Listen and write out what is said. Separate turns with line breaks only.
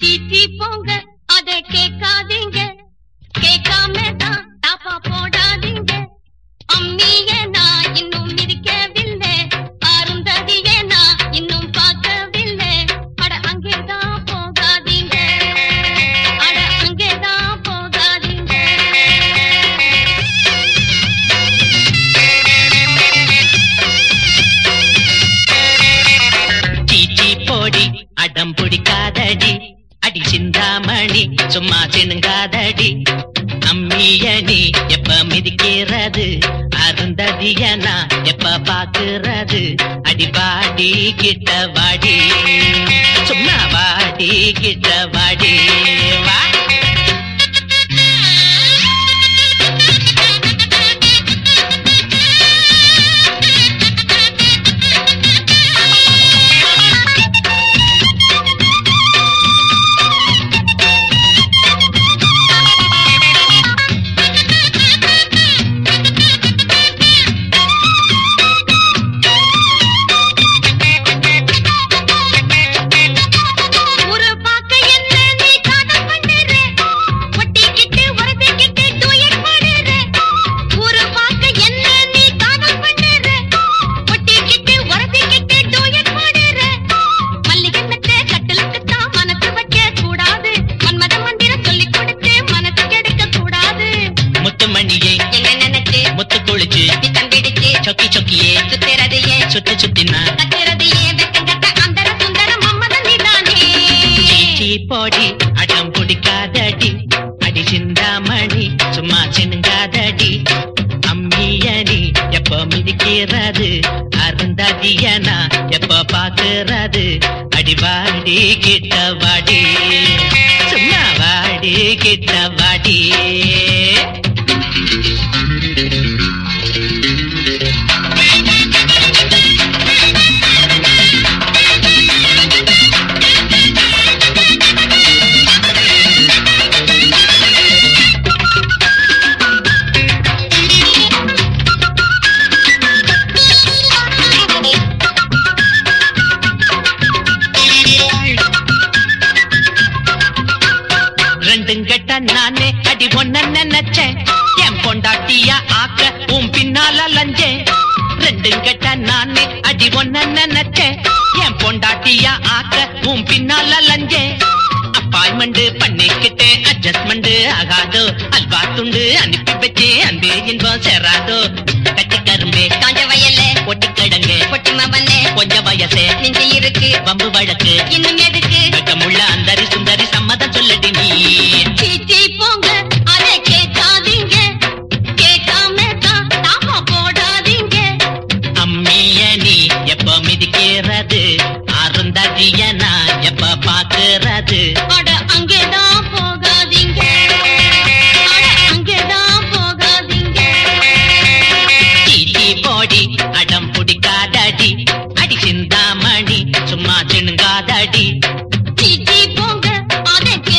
சீச்சி போங்க அத கேட்காதீங்க கேட்காம தான் தாப்பா போடாதீங்க அம்மிய நான் இன்னும் மிதிக்கவில்லை அருந்ததிய நான் இன்னும் பார்க்கவில்லை அட அங்கேதான் போகாதீங்க அட அங்கேதான் போகாதீங்க
சீச்சி போடி அடம் பிடிக்காதடி அடி சிந்தாமணி சும்மா சினுங்காதடி அம்மிய நீ எப்ப மிதிக்கிறது அருந்ததிய நான் எப்ப பாக்குறது அடி வாடி கிட்ட வாடி சும்மா வாடி கிட்ட வாடி வா
ஒரு பாக்க என்ன நீ காதல் பண்ணுற ஒட்டிக்கிட்டு உரசிக்கிட்டு டூயட் பாடுற ஒரு பாக்க என்ன நீ காதல் பண்ணுற ஒட்டிக்கிட்டு உரசிக்கிட்டு டூயட் பாடுற மல்லிகை கட்டலுக்கு தான் மனசு வைக்க கூடாது மன்மத மந்திரம் சொல்லிக் கொடுத்து மனசு கெடுக்க கூடாது
முத்துமணியே
என்ன நினைச்சு
முத்து குளிச்சு
பித்தம் பிடிச்சு
சொக்கி சொக்கியே
சுத்துறது ஏன்
சுத்தி சுத்தினா
கத்துறது ஏன் வெக்கங்கட்ட அந்தர சுந்தர மம்மதன் நீதானே
சீச்சி போடி அடம் பிடிக்காதடி அடி சிந்தாமணி சும்மா சினுங்காதடி அம்மியனி எப்ப மிதிக்கிறது அருந்ததியனா எப்ப பாக்குறது அடி வாடி கிட்ட வாடி சும்மா வாடி கிட்ட வாடி ரெண்டும் கெட்ட நானே அடி ஒன்ன நினைச்சேன் என் பொண்டாட்டியா ஆக்க உன் பின்னால லஞ்சேன் ரெண்டும் கெட்ட நானே அடி ஒன்ன நினைச்சேன் என் பொண்டாட்டியா ஆக்க உன் பின்னால லஞ்சேன் அப்பாயின்மெண்ட் பண்ணிக்கிட்டே அட்ஜஸ்ட்மெண்ட் ஆகாதோ அல்வா துண்டு அனுப்பி வச்சு அந்த இன்பம் சேராதோ கட்டி கரும்பே
காஞ்ச வயல்ல
ஒட்டி கிடங்கு
பொட்டி மவனே
கொஞ்சம் வயசே
நெஞ்சு இருக்கு
வம்பு வழக்கு
இன்னும் எதுக்கு
வெக்கமுள்ள அந்தரி சுந்தரி சம்மதம் சொல்லடி நீ
சீச்சி போங்க அத கேட்காதீங்க கேட்காம தான் தாப்பா போடாதீங்க
அம்மிய நீ எப்ப மிதிக்கிறது அருந்ததிய நான் எப்ப பாக்குறது
அட அங்கேதான் போகாதீங்க அட அங்கேதான் போகாதீங்க
சீச்சி போடி அடம் பிடிக்காதடி அடி சிந்தாமணி சும்மா சினுங்காதடி
சீச்சி போங்க அத